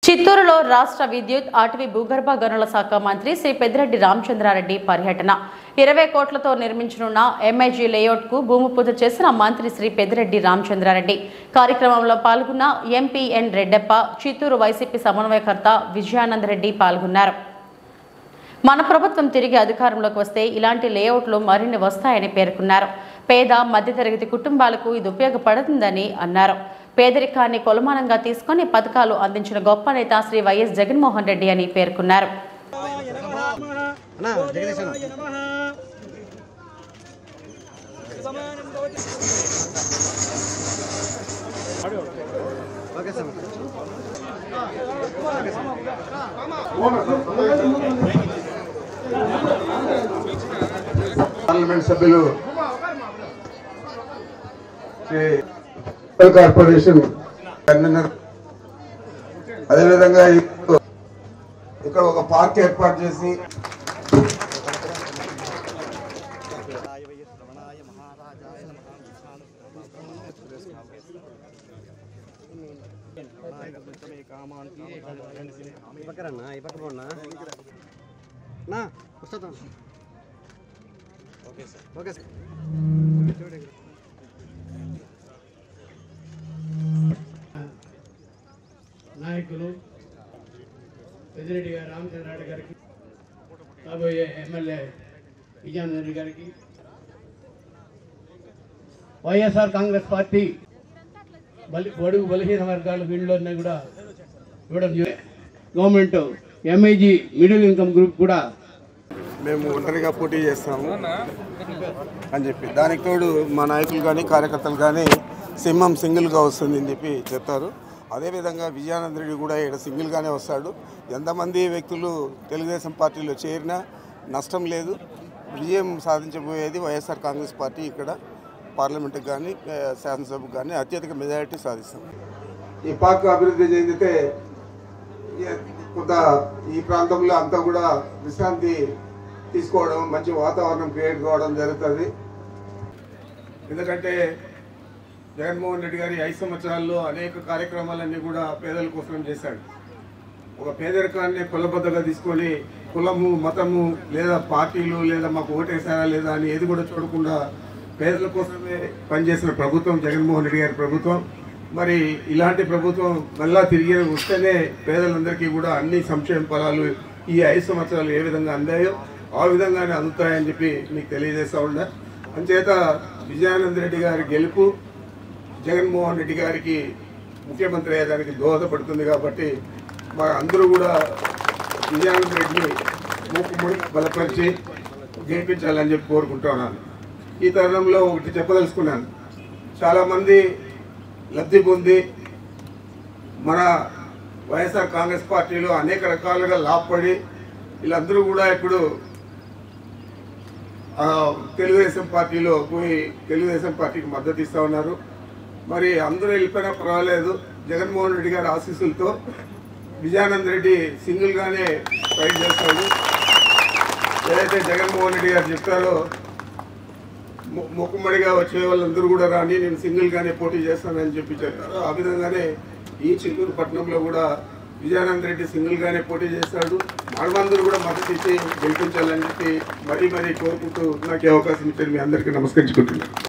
చిత్తూరులో రాష్ట్ర విద్యుత్ అటవీ భూగర్భ గనుల శాఖ మంత్రి శ్రీ పెద్దిరెడ్డి రామచంద్రారెడ్డి పర్యటన ఇరవై కోట్లతో నిర్మించనున్న ఎంఐజీ లేఅవుట్ కు భూమి పూజ చేసిన మంత్రి శ్రీ పెద్దిరెడ్డి రామచంద్రారెడ్డి కార్యక్రమంలో పాల్గొన్న MP N Reddappa Chittoor YCP సమన్వయకర్త విజయానంద్ రెడ్డి పాల్గొన్నారు మన ప్రభుత్వం తిరిగి అధికారంలోకి వస్తే ఇలాంటి లేఅవుట్లు మరిన్ని వస్తాయని పేర్కొన్నారు పేద మధ్యతరగతి కుటుంబాలకు ఇది ఉపయోగపడుతుందని అన్నారు పేదరికాన్ని కొలమానంగా తీసుకొని పథకాలు అందించిన గొప్ప నేత శ్రీ వైఎస్ జగన్మోహన్ రెడ్డి అని పేర్కొన్నారు అన్నా జగదీశ్ అన్న ఓకే సార్ పార్లమెంట్ సభ్యులు శ్రీ మున్సిపల్ కార్పొరేషన్ కన్వీనర్ అదేవిధంగా ఇప్పుడు ఇక్కడ ఒక పార్క్ ఏర్పాటు చేసి ఈ పక్కన అన్న ఈ పక్క పోన్నా నా వస్తా ఓకే సార్ ఓకే సార్ నాయకులు పెద్దిరెడ్డి గారు రామచంద్రారెడ్డి గారికి కాబోయే ఎమ్మెల్యే విజయానంద రెడ్డి గారికి వైఎస్ఆర్ కాంగ్రెస్ పార్టీ బలి బడుగు బలహీన వర్గాల వీళ్ళని కూడా ఇవ్వడం జరి- government MIG middle income group కూడా మేము ఒంటరిగా పోటీ చేస్తాము అని చెప్పి దానికి తోడు మా నాయకులు కానీ కార్యకర్తలు కానీ సింహం సింగిల్గా వస్తుంది అని చెప్పి చెప్తారు అదేవిధంగా విజయానంద రెడ్డి కూడా ఇక్కడ సింగిల్గానే వస్తాడు ఎంతమంది వ్యక్తులు తెలుగుదేశం పార్టీలో చేరినా నష్టం లేదు విజయం సాధించబోయేది వైఎస్ఆర్ కాంగ్రెస్ పార్టీ ఇక్కడ పార్లమెంట్కి కానీ ఆ, శాసనసభకు కానీ అత్యధిక మెజారిటీ సాధిస్తాం ఈ పార్క్ అభివృద్ధి చెందితే ఈ- కొంత ఈ ప్రాంతంలో అంతా కూడా విశ్రాంతి తీసుకోవడం మంచి వాతావరణం క్రియేట్ కావడం జరుగుతుంది ఎందుకంటే జగన్మోహన్ రెడ్డి గారి ఐదు సంవత్సరాల్లో అనేక కార్యక్రమాలన్నీ కూడా పేదల కోసం చేశాడు ఒక పేదరికాన్ని కులబద్దగా తీసుకొని కులము మతము లేదా పార్టీలు లేదా మాకు ఓటేసారా లేదా అని ఏది కూడా చూడకుండా పేదల కోసమే పనిచేసిన ప్రభుత్వం జగన్మోహన్ రెడ్డి గారి ప్రభుత్వం మరి ఇలాంటి ప్రభుత్వం మళ్ళా తిరిగి వస్తేనే పేదలందరికీ కూడా అన్ని సంక్షేమ ఫలాలు ఈ ఐదు సంవత్సరాలు ఏ విధంగా అందాయో ఆ విధంగానే అందుతాయని చెప్పి మీకు తెలియజేస్తా ఉన్నా అంచేత విజయానంద రెడ్డి గారి గెలుపు జగన్మోహన్ రెడ్డి గారికి ముఖ్యమంత్రి అయ్యేదానికి దోహదపడుతుంది కాబట్టి మా అందరూ కూడా విజయానంద రెడ్డిని మూకుముడి బలపరిచి గెలిపించాలని చెప్పి కోరుకుంటున్నాను ఈ తరుణంలో ఒకటి చెప్పదలుచుకున్నాను చాలామంది లబ్ధి పొంది మన వైఎస్ఆర్ కాంగ్రెస్ పార్టీలో అనేక రకాలుగా లాభపడి వీళ్ళందరూ కూడా ఇప్పుడు ఆ, తెలుగుదేశం పార్టీలో పోయి తెలుగుదేశం పార్టీకి మద్దతు ఇస్తా ఉన్నారు మరి అందరూ వెళ్ళిపోయినా పర్వాలేదు జగన్మోహన్ రెడ్డి గారి ఆశీస్సులతో విజయానంద్ రెడ్డి సింగిల్గానే ఫైట్ చేస్తాడు ఏదైతే జగన్మోహన్ రెడ్డి గారు చెప్తారో ము- మూకుమ్మడిగా వచ్చే వాళ్ళందరూ కూడా రాని నేను సింగిల్గానే పోటీ చేస్తానని చెప్పి చెప్పారు ఆ విధంగానే ఈ చిత్తూరు పట్టణంలో కూడా విజయానంద్ రెడ్డి సింగిల్గానే పోటీ చేస్తాడు మనమందరూ కూడా మద్దతు ఇచ్చి గెలిపించాలని చెప్పి మరీ మరీ కోరుకుంటూ నాకు ఈ అవకాశం ఇచ్చారు మీ అందరికీ నమస్కరించుకుంటున్నాను